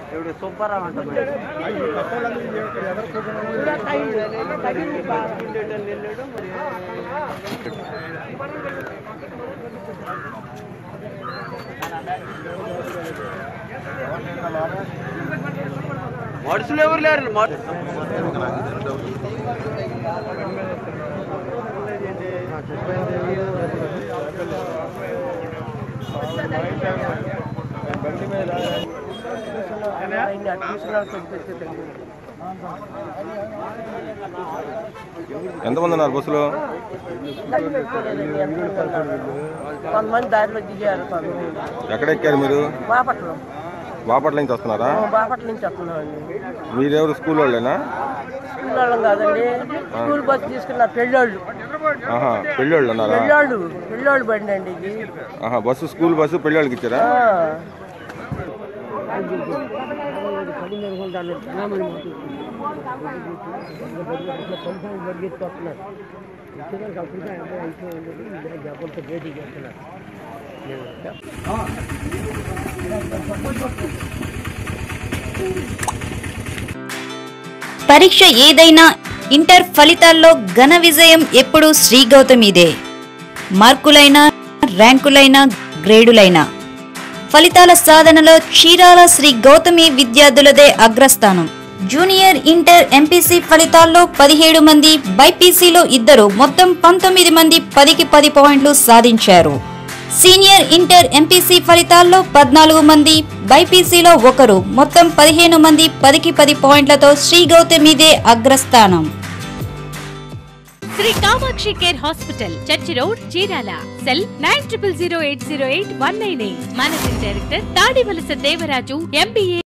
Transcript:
ఇప్పుడు సూపర్ అంట మనుషులు ఎవరు లేరు మ- ఎంతమంది ఉన్నారు బస్సులో కొంతమంది దారిలో దిగారు కొంతమంది ఎక్కడ ఎక్కారు మీరు బాపట్ల బాపట్ల నుంచి వస్తున్నారా బాపట్ల నుంచి వస్తున్నామండి మీరెవరు స్కూల్ వాళ్ళేనా స్కూల్ వాళ్ళం కాదండి స్కూల్ బస్సు తీసుకున్న పెళ్ళోళ్ళు ఆహా పెళ్ళోళ్ళు ఉన్నారా పెళ్ళోళ్ళు పెళ్ళోళ్ళు బండి అండి ఇది ఆహా బస్సు స్కూల్ బస్సు పెళ్ళోళ్ళకి ఇచ్చారా ఆ. పరీక్ష ఏదైనా ఇంటర్ ఫలితాల్లో ఘన విజయం ఎప్పుడూ శ్రీ గౌతమిదే మార్కులైనా ర్యాంకులైనా గ్రేడులైనా ఫలితాల సాధనలో చీరాల శ్రీ గౌతమి విద్యార్థులదే అగ్రస్థానం జూనియర్ ఇంటర్ ఎంపీసీ ఫలితాల్లో పదిహేడు మంది బైపీసీలో ఇద్దరు మొత్తం పంతొమ్మిది మంది పదికి పది పాయింట్లు సాధించారు సీనియర్ ఇంటర్ ఎంపీసీ ఫలితాల్లో పద్నాలుగు మంది బైపీసీలో ఒకరు మొత్తం పదిహేను మంది పదికి పది పాయింట్లతో శ్రీ గౌతమిదే అగ్రస్థానం Sri Kamakshi care hospital church road Chirala cell nine triple zero eight zero eight one nine eight managing director Tadivalasa Devaraju MBA